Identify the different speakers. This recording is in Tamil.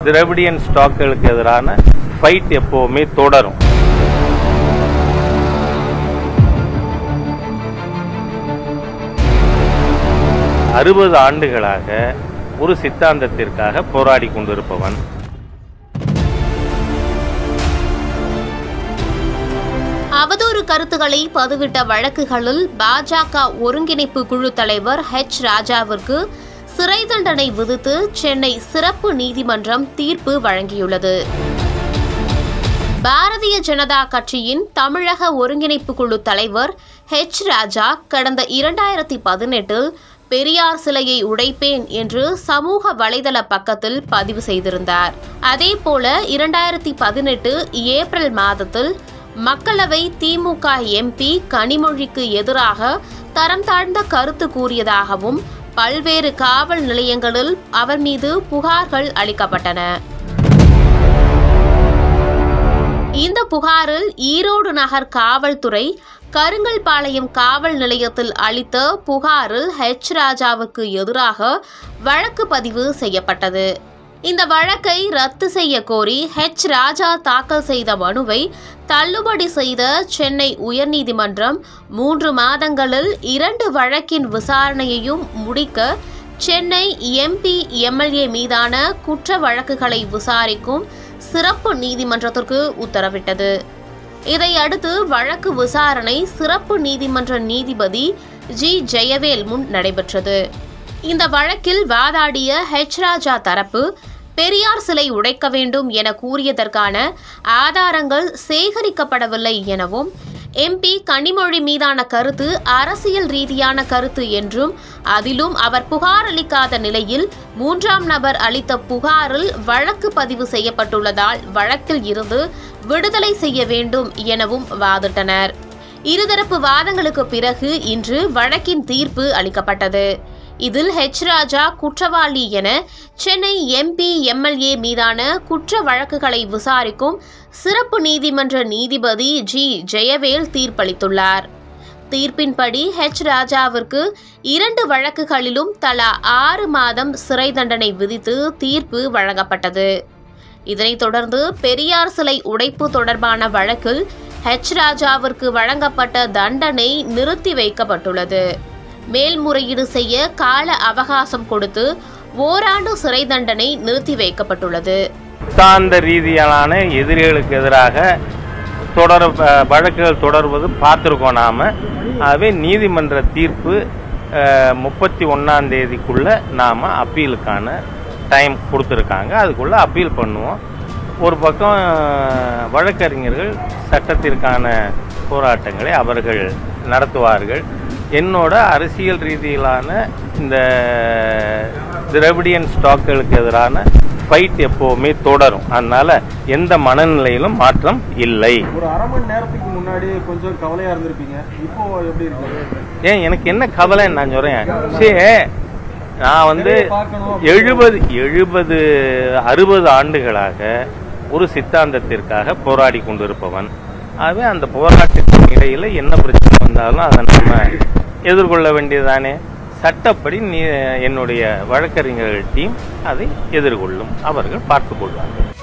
Speaker 1: திரவிடியன் ஸ்டாக்குகளுக்கு எதிரான ஃபைட் எப்பவுமே தொடரும் அறுபது ஆண்டுகளாக ஒரு சித்தாந்தத்திற்காக போராடி கொண்டிருப்பவன்
Speaker 2: அவதூறு கருத்துக்களை பதிவிட்ட வழக்குகளில் பாஜக ஒருங்கிணைப்பு குழு தலைவர் ஹெச் ராஜாவிற்கு சிறை தண்டனை விதித்து சென்னை சிறப்பு நீதிமன்றம் தீர்ப்பு வழங்கியுள்ளது பாரதிய ஜனதா கட்சியின் தமிழக ஒருங்கிணைப்பு குழு தலைவர் ஹெச் ராஜா கடந்த இரண்டாயிரத்தி பதினெட்டில் பெரியார் சிலையை உடைப்பேன் என்று சமூக வலைதள பக்கத்தில் பதிவு செய்திருந்தார் அதேபோல இரண்டாயிரத்தி பதினெட்டு ஏப்ரல் மாதத்தில் மக்களவை திமுக எம்பி கனிமொழிக்கு எதிராக தரம் தாழ்ந்த கருத்து கூறியதாகவும் பல்வேறு காவல் நிலையங்களில் அவர் மீது புகார்கள் அளிக்கப்பட்டன இந்த புகாரில் ஈரோடு நகர் காவல்துறை கருங்கல்பாளையம் காவல் நிலையத்தில் அளித்த புகாரில் ஹெச் ராஜாவுக்கு எதிராக வழக்கு பதிவு செய்யப்பட்டது இந்த வழக்கை ரத்து செய்ய கோரி ஹெச் ராஜா தாக்கல் செய்த மனுவை தள்ளுபடி செய்த சென்னை உயர்நீதிமன்றம் மூன்று மாதங்களில் இரண்டு வழக்கின் விசாரணையையும் முடிக்க சென்னை எம்பி எம்எல்ஏ மீதான குற்ற வழக்குகளை விசாரிக்கும் சிறப்பு நீதிமன்றத்திற்கு உத்தரவிட்டது இதையடுத்து வழக்கு விசாரணை சிறப்பு நீதிமன்ற நீதிபதி ஜி ஜெயவேல் முன் நடைபெற்றது இந்த வழக்கில் வாதாடிய ஹெச் ராஜா தரப்பு பெரியார் சிலை உடைக்க வேண்டும் என கூறியதற்கான ஆதாரங்கள் சேகரிக்கப்படவில்லை எனவும் எம்பி கனிமொழி மீதான கருத்து அரசியல் ரீதியான கருத்து என்றும் அதிலும் அவர் புகார் அளிக்காத நிலையில் மூன்றாம் நபர் அளித்த புகாரில் வழக்கு பதிவு செய்யப்பட்டுள்ளதால் வழக்கில் இருந்து விடுதலை செய்ய வேண்டும் எனவும் வாதிட்டனர் இருதரப்பு வாதங்களுக்கு பிறகு இன்று வழக்கின் தீர்ப்பு அளிக்கப்பட்டது இதில் ஹெச் ராஜா குற்றவாளி என சென்னை எம்பி எம்எல்ஏ மீதான குற்ற வழக்குகளை விசாரிக்கும் சிறப்பு நீதிமன்ற நீதிபதி ஜி ஜெயவேல் தீர்ப்பளித்துள்ளார் தீர்ப்பின்படி ஹெச் ராஜாவிற்கு இரண்டு வழக்குகளிலும் தலா ஆறு மாதம் சிறை தண்டனை விதித்து தீர்ப்பு வழங்கப்பட்டது இதனைத் தொடர்ந்து பெரியார் சிலை உடைப்பு தொடர்பான வழக்கில் ஹெச் ராஜாவிற்கு வழங்கப்பட்ட தண்டனை நிறுத்தி வைக்கப்பட்டுள்ளது மேல்முறையீடு செய்ய கால அவகாசம் கொடுத்து ஓராண்டு சிறை தண்டனை நிறுத்தி வைக்கப்பட்டுள்ளது
Speaker 1: சித்தாந்த ரீதியிலான எதிரிகளுக்கு எதிராக தொடர அஹ், வழக்குகள் தொடர்வது பார்த்துருக்கோம் நாம் ஆகவே நீதிமன்ற தீர்ப்பு முப்பத்தி ஒன்றாம் தேதிக்குள்ளே நாம் அப்பீலுக்கான டைம் கொடுத்துருக்காங்க அதுக்குள்ளே அப்பீல் பண்ணுவோம் ஒரு பக்கம் அஹ், வழக்கறிஞர்கள் சட்டத்திற்கான போராட்டங்களை அவர்கள் நடத்துவார்கள் என்னோட அரசியல் ரீதியிலான இந்த திரவிடியன் ஸ்டாக்குகளுக்கு எதிரான ஃபைட் எப்பவுமே தொடரும் அதனால எந்த மனநிலையிலும் மாற்றம் இல்லை
Speaker 3: ஒரு அரை மணி நேரத்துக்கு முன்னாடி கொஞ்சம் கவலையா இருந்திருப்பீங்க இப்போ எப்படி இருக்கு
Speaker 1: ஏன் எனக்கு என்ன கவலை நான் சொல்றேன் சரி நான் வந்து
Speaker 3: பார்க்கணும்
Speaker 1: எழுபது எழுபது அறுபது ஆண்டுகளாக ஒரு சித்தாந்தத்திற்காக போராடி கொண்டிருப்பவன் ஆகவே அந்த போராட்டத்தின் இடையில என்ன பிரச்சனை வந்தாலும் அதை நம்ம எதிர்கொள்ள வேண்டியதுதானே சட்டப்படி நீ என்னுடைய வழக்கறிஞர்கள் டீம் அதை எதிர்கொள்ளும் அவர்கள் பார்த்துக் கொள்வார்கள்